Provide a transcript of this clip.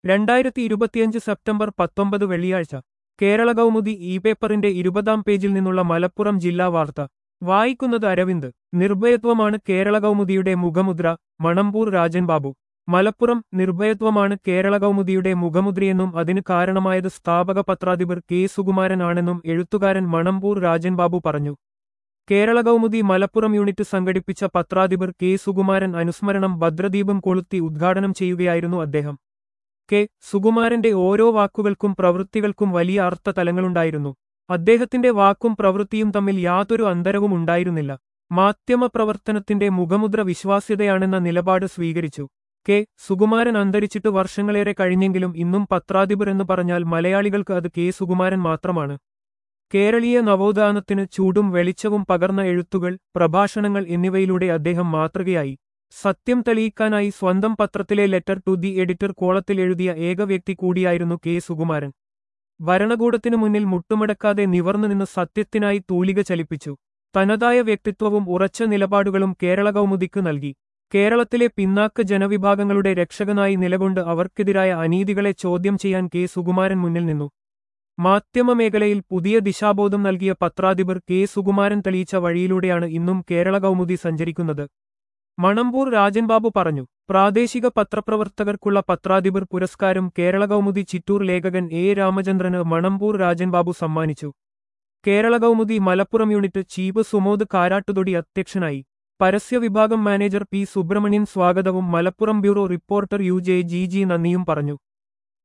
രണ്ടായിരത്തി ഇരുപത്തിയഞ്ച് സെപ്റ്റംബർ പത്തൊമ്പത് വെള്ളിയാഴ്ച കേരള കൗമുദി ഇ പേപ്പറിന്റെ ഇരുപതാം പേജിൽ നിന്നുള്ള മലപ്പുറം ജില്ലാ വാർത്ത വായിക്കുന്നത് അരവിന്ദ് നിർഭയത്വമാണ് കേരള കൗമുദിയുടെ മുഖമുദ്ര മണമ്പൂർ രാജൻ ബാബു മലപ്പുറം നിർഭയത്വമാണ് കേരള കൗമുദിയുടെ മുഖമുദ്രയെന്നും അതിന് കാരണമായത് സ്ഥാപക പത്രാധിപർ കെ സുകുമാരനാണെന്നും എഴുത്തുകാരൻ മണമ്പൂർ രാജൻ ബാബു പറഞ്ഞു കേരള കൗമുദി മലപ്പുറം യൂണിറ്റ് സംഘടിപ്പിച്ച പത്രാധിപർ കെ സുകുമാരൻ അനുസ്മരണം ഭദ്രദീപം കൊളുത്തി ഉദ്ഘാടനം ചെയ്യുകയായിരുന്നു അദ്ദേഹം കെ സുകുമാരന്റെ ഓരോ വാക്കുകൾക്കും പ്രവൃത്തികൾക്കും വലിയ അർത്ഥതലങ്ങളുണ്ടായിരുന്നു അദ്ദേഹത്തിന്റെ വാക്കും പ്രവൃത്തിയും തമ്മിൽ യാതൊരു അന്തരവും ഉണ്ടായിരുന്നില്ല മാധ്യമപ്രവർത്തനത്തിന്റെ മുഖമുദ്ര വിശ്വാസ്യതയാണെന്ന നിലപാട് സ്വീകരിച്ചു കെ സുകുമാരൻ അന്തരിച്ചിട്ട് വർഷങ്ങളേറെ കഴിഞ്ഞെങ്കിലും ഇന്നും പത്രാധിപർ എന്ന് പറഞ്ഞാൽ മലയാളികൾക്ക് അത് കെ സുകുമാരൻ മാത്രമാണ് കേരളീയ നവോത്ഥാനത്തിന് ചൂടും വെളിച്ചവും പകർന്ന എഴുത്തുകൾ പ്രഭാഷണങ്ങൾ എന്നിവയിലൂടെ അദ്ദേഹം മാതൃകയായി സത്യം തെളിയിക്കാനായി സ്വന്തം പത്രത്തിലെ ലെറ്റർ ടു ദി എഡിറ്റർ കോളത്തിൽ എഴുതിയ ഏക വ്യക്തി കൂടിയായിരുന്നു കെ സുകുമാരൻ ഭരണകൂടത്തിനു മുന്നിൽ മുട്ടുമടക്കാതെ നിവർന്നു നിന്ന് സത്യത്തിനായി തൂലിക ചലിപ്പിച്ചു തനതായ വ്യക്തിത്വവും ഉറച്ച നിലപാടുകളും കേരള കൗമുദിക്ക് നൽകി കേരളത്തിലെ പിന്നാക്ക ജനവിഭാഗങ്ങളുടെ രക്ഷകനായി നിലകൊണ്ട് അവർക്കെതിരായ അനീതികളെ ചോദ്യം ചെയ്യാൻ കെ സുകുമാരൻ മുന്നിൽ നിന്നു മാധ്യമമേഖലയിൽ പുതിയ ദിശാബോധം നൽകിയ പത്രാധിപർ കെ സുകുമാരൻ തെളിയിച്ച വഴിയിലൂടെയാണ് ഇന്നും കേരള കൗമുദി സഞ്ചരിക്കുന്നത് മണമ്പൂർ രാജൻബാബു പറഞ്ഞു പ്രാദേശിക പത്രപ്രവർത്തകർക്കുള്ള പത്രാധിപർ പുരസ്കാരം കേരള കൗമുദി ചിറ്റൂർ ലേഖകൻ എ രാമചന്ദ്രന് മണമ്പൂർ രാജൻബാബു സമ്മാനിച്ചു കേരള കൗമുദി മലപ്പുറം യൂണിറ്റ് ചീഫ് സുമോദ് കാരാട്ടുതൊടി അധ്യക്ഷനായി പരസ്യവിഭാഗം മാനേജർ പി സുബ്രഹ്മണ്യൻ സ്വാഗതവും Malappuram bureau reporter U J G G നന്ദിയും പറഞ്ഞു